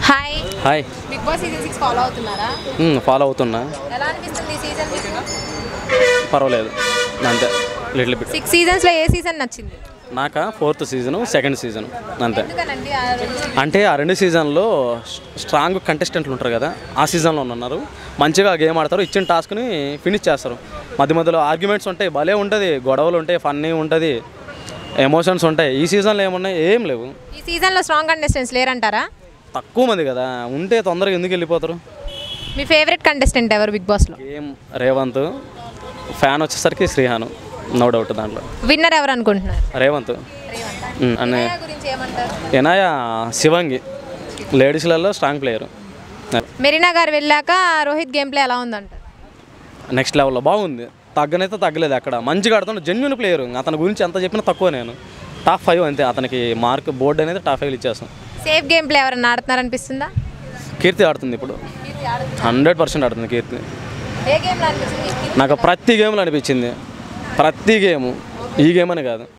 hi hi Bigg Boss season six follow అవుతున్నారా మ్, follow అవుతున్నా ఎలా అనిపిస్తుంది ఈ సీజన్ పర్వాలేదు అంతే లిటిల్ బిట్ సిక్స్ సీజన్స్ లో ఏ సీజన్ నచ్చింది నాక ఫోర్త్ సీజను సెకండ్ సీజన్ అంతే ఎందుకనండి ఆ రెండు season- అంటే ఆ రెండు సీజన్లో స్ట్రాంగ్ కంటెస్టెంట్లు ఉంటారు కదా ఆ సీజన్లో ఉన్నారు మంచిగా గేమ్ ఆడతారు ఇచ్చిన టాస్క్ని ఫినిష్ చేస్తారు మధ్య మధ్యలో ఆర్గ్యుమెంట్స్ ఉంటాయి భలే ఉంటుంది గొడవలు ఉంటాయి ఫన్నీ ఉంటుంది ఎమోషన్స్ ఉంటాయి ఈ సీజన్లో ఏమున్నాయి ఏం లేవు ఈ సీజన్ లో స్ట్రాంగ్ కంటెస్టెంట్స్ లేరంటారా తక్కువ మంది కదా ఉంటే తొందరగా ఎందుకు వెళ్ళిపోతారు మీ ఫేవరెట్ కంటెస్టెంట్ ఎవరు బిగ్ బాస్ లో గేమ్ రేవంత్ ఫ్యాన్ వచ్చేసరికి శ్రీహాను నో డౌట్ దాంట్లో విన్నర్ ఎవరు అనుకుంటున్నారు రేవంత్ మ్, అనే గురించి ఏమంటారు ఎనాయ శివంగి లేడీస్లలో స్ట్రాంగ్ ప్లేయర్ మెరీనా గారు వెళ్ళాక రోహిత్ గేమ్ ప్లే ఎలా ఉందంటారు నెక్స్ట్ లెవెల్లో బాగుంది తగ్గనైతే తగ్గలేదు అక్కడ మంచిగా ఆడుతున్న జెన్యున్ ప్లేయర్ అతని గురించి ఎంత చెప్పినా తక్కువ నేను టాప్ ఫైవ్ అంతే అతనికి మార్క్ బోర్డు అనేది టాప్ ఫైవ్ ఇచ్చేస్తాం సేఫ్ గేమ్ ప్లే ఎవరన్నా ఆడుతున్నారు అనిపిస్తుందా కీర్తి ఆడుతుంది ఇప్పుడు హండ్రెడ్ పర్సెంట్ ఆడుతుంది కీర్తి ఏ గేమ్ అనిపిస్తుంది నాకు ప్రతి గేమ్లో అనిపించింది ప్రతి గేమ్ ఈ గేమ్ అని కాదు